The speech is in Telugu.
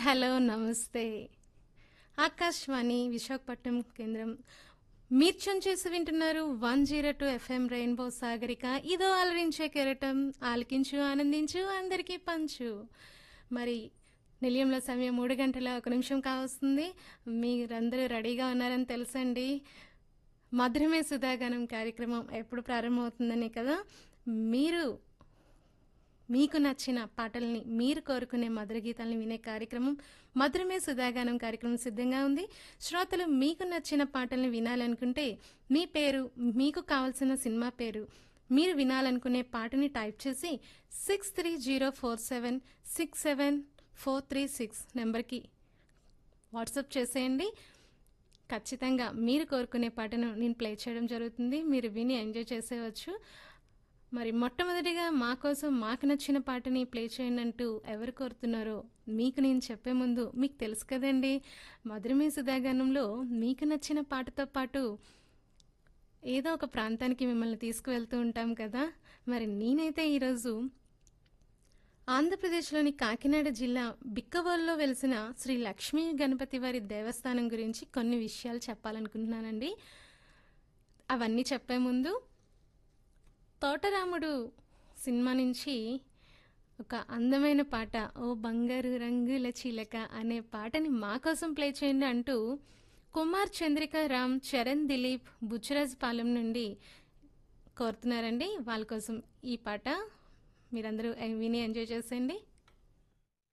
హలో నమస్తే ఆకాశవాణి విశాఖపట్నం కేంద్రం మీర్చం చేసి వింటున్నారు one zero two FM Rainbow Sagarika ఇదో అలరించే కెరటం ఆలకించు ఆనందించు అందరికీ పంచు మరి నిలయంలో సమయం మూడు గంటల ఒక నిమిషం కావస్తుంది మీరందరూ రెడీగా ఉన్నారని తెలుసండి మధురమే సుధాగానం కార్యక్రమం ఎప్పుడు ప్రారంభమవుతుందని కదా మీరు మీకు నచ్చిన పాటల్ని మీరు కోరుకునే మధుర గీతాలను వినే కార్యక్రమం మధురమే సుధాగానం కార్యక్రమం సిద్ధంగా ఉంది శ్రోతలు మీకు నచ్చిన పాటల్ని వినాలనుకుంటే మీ పేరు మీకు కావాల్సిన సినిమా పేరు మీరు వినాలనుకునే పాటని టైప్ చేసి six three zero four seven six seven four three six నెంబర్కి వాట్సాప్ చేసేయండి ఖచ్చితంగా మీరు కోరుకునే పాటను నేను ప్లే చేయడం జరుగుతుంది మీరు విని ఎంజాయ్ చేసేవచ్చు మరి మొట్టమొదటిగా మా కోసం మాకు నచ్చిన పాటని ప్లే చేయండి అంటూ ఎవరు కోరుతున్నారో మీకు నేను చెప్పే ముందు మీకు తెలుసు కదండి మధురమే సుధాగానంలో మీకు నచ్చిన పాటతో పాటు ఏదో ఒక ప్రాంతానికి మిమ్మల్ని తీసుకువెళ్తూ ఉంటాం కదా మరి నేనైతే ఈరోజు ఆంధ్రప్రదేశ్లోని కాకినాడ జిల్లా బిక్కవోల్లో వెలిసిన శ్రీ లక్ష్మీ గణపతి వారి దేవస్థానం గురించి కొన్ని విషయాలు చెప్పాలనుకుంటున్నానండి అవన్నీ చెప్పే ముందు తోటరాముడు సినిమా నుంచి ఒక అందమైన పాట ఓ బంగారు రంగుల చిలక అనే పాటని మా కోసం ప్లే చేయండి అంటూ కుమార్ చంద్రిక రామ్ చరణ్ దిలీప్ బుచ్చరాజ్ పాలెం నుండి కోరుతున్నారండి వాళ్ళ కోసం ఈ పాట మీరందరూ విని ఎంజాయ్ చేసేయండి